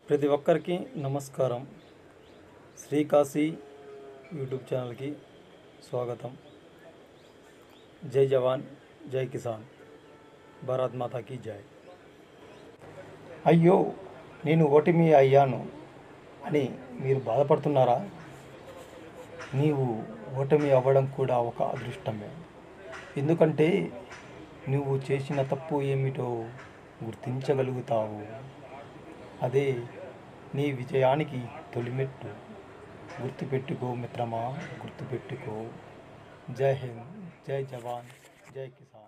ప్రతి ఒక్కరికి నమస్కారం శ్రీకాశీ యూట్యూబ్ ఛానల్కి స్వాగతం జై జవాన్ జై కిసాన్ భారత్ మాతాకి జై అయ్యో నేను ఓటమి అయ్యాను అని మీరు బాధపడుతున్నారా నీవు ఓటమి అవ్వడం కూడా ఒక అదృష్టమే ఎందుకంటే నువ్వు చేసిన తప్పు ఏమిటో గుర్తించగలుగుతావు అదే నీ విజయానికి తొలిమెట్టు గుర్తుపెట్టుకో మిత్రమా గుర్తుపెట్టుకో జై హింద్ జై జవాన్ జై కిసాన్